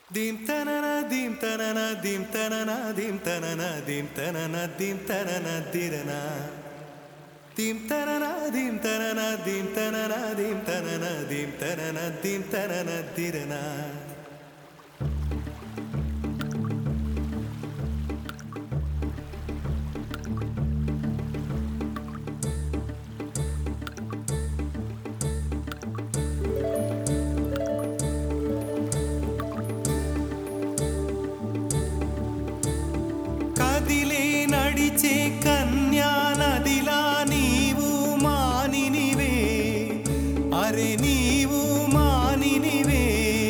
దీం తనన దీం తనన దీం తనన దీం తనన దీం తనన దీం తనన దిరన దీం తనన దీం తనన దీం తనన దీం తనన దీం తనన దీం తనన దిరన కదిలే నడిచే కన్యా నదిలా నీవు మానినివే అరే నీవు మానినివే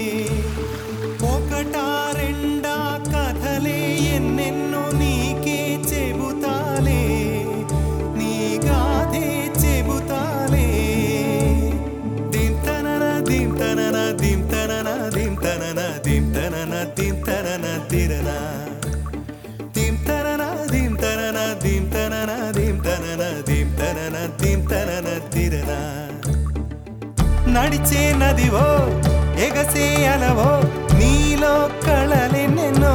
ఒకటా రెండా కథలే ఎన్నెన్నో నీకే చెబుతాలే నీ గాథే చెబుతాలే దీం తనన దీం తనన దీం తనన దీం తనన దీం తనన దీం తనన తిరనా దీం తనన దీం తనన దీం తనన దీం తనన దీం తనన దీం తనన తిరన నడిచే నదివో ఎగసే అలవో నీలో కళలెన్నెన్నో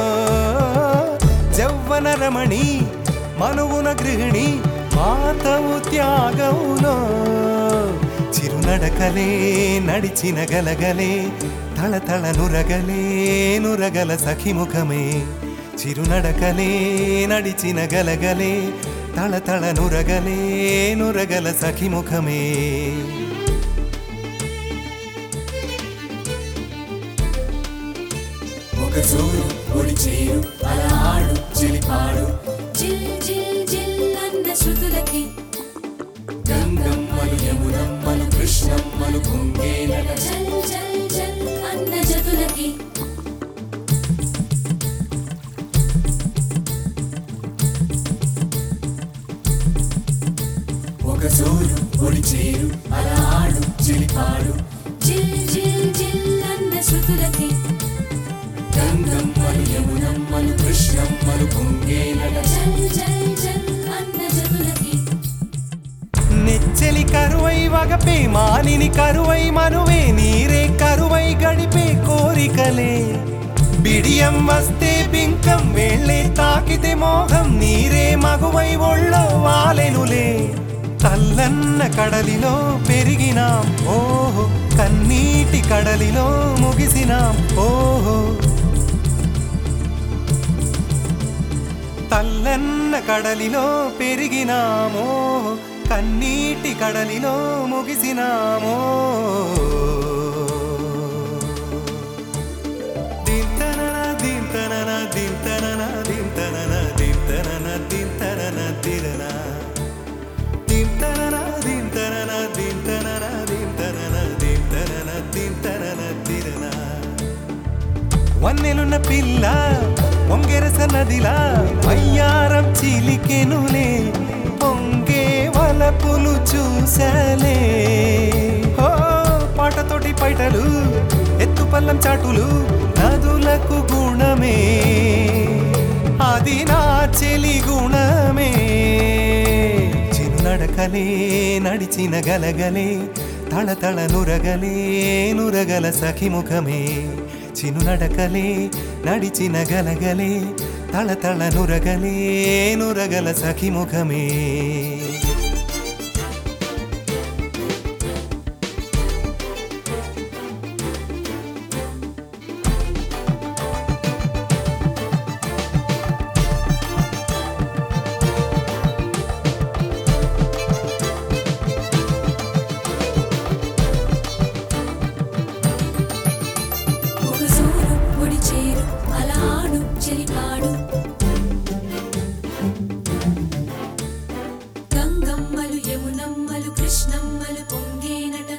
జవ్వన రమణి మనువున గృహిణి మాతవు త్యాగవులో చిరునడకలే నడిచిన గలగలే తళతళ నురగలే నురగల సఖిముఖమే చిరునడకలే నడిచిన గలగలే తళతళ నురగలే నురగల సఖిముఖమే ఒక జోరు ఒడి చేరు అలా ఆడు చెలిపాడు జిల్ జిల్ జిల్ అన్న శృతులకి గంగమ్మలు యమునమ్మలు కృష్ణమ్మలు పొంగేనట జల్ జల్ జల్ అన్న జతులకి ఒక జోరు ఒడి చేరు అలా ఆడు చెలిపాడు జిల్ జిల్ జిల్ అన్న శృతులకి గంగమ్మలు యమునమ్మలు కృష్ణమ్మలు పొంగేనట జల్ జల్ జల్ అన్న జతులకి నెచ్చెలి కరువై వగపే మానిని కరువై మనువే నీరే కరువై గడిపే కోరికలే బిడియం వస్తే బింకం వేళ్ళే తాకితే మోహం నీరే మగువై ఒళ్ళో వాలెనులే తల్లన్న కడలిలో పెరిగినాం ఓహో కన్నీటి కడలిలో ముగిసినాం ఓహో తల్లన్న కడలిలో పెరిగినామో కన్నీటి కడలిలో ముగిసినామో దింతనన దింతనన దింతనన దింతనన దింతనన దింతనన తిరన దింతనన దింతనన దింతనన దింతనన దింతనన దింతనన తిరన వన్నెలున్న పిల్ల పొంగెరస నదిలా వయ్యారం చిలికెనులే పొంగే వలపులు చూసలే హో పాటతోటి పైటలు ఎత్తు పల్లం చాటులు నదులకు గుణమే అది నా చెలి గుణమే చిరునడకలే నడిచిన గలగలే తళతళ నురగలే నురగల సఖిముఖమే చినునడకలే నడిచిన గలగలే తళతళ నురగలే నురగల సఖిముఖమే ఒక జోరు ఒడి చేరు అలా ఆడు చెలిపాడు గంగమ్మలు యమునమ్మలు కృష్ణమ్మలు పొంగేనట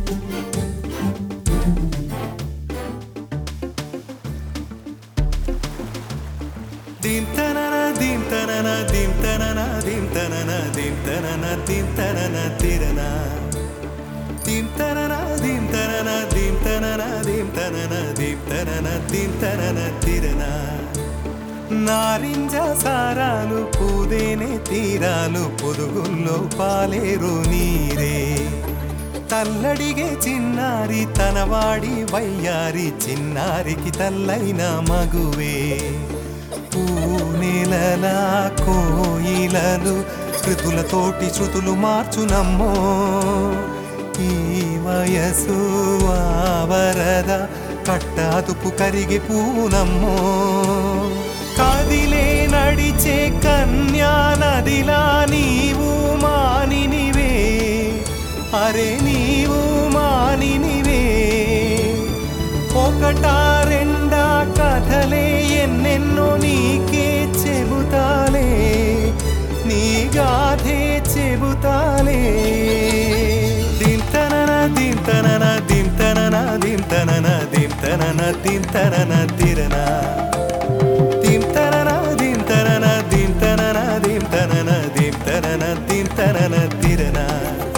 దింతనన దింతనన దింతనన దింతనన దింతనన దింతనన తిరన దింతనన దింతనన దింతనన దింతనన దింతనన దింతనన తిరన నారింజ సారాలు పూదేనే తీరాలు పొదుగుల్లో పాలేరు నీరే తల్లడిగే చిన్నారి తనవాడి వయ్యారి చిన్నారికి తల్లైన మగువే పూనెలలా కోయిలలు కృతులతోటి శృతులు మార్చునమ్మో ఈ వయసు ఆవరద కట్టాదుపు కరిగి పూనమ్మో కదిలే నడిచే కన్యా నదిలా నీవు మానినివే అరే నీవు మానినివే ఒకటా రెండా కథలే ఎన్నెన్నో నీకే చెబుతాలే నీ గాథే చెబుతాలే దింతనన దింతనన దింతనన దింతనన దింతనన దింతనన తిరనా దింతనన దింతనన దింతనన దింతనన దింతనన దింతనన తిరనా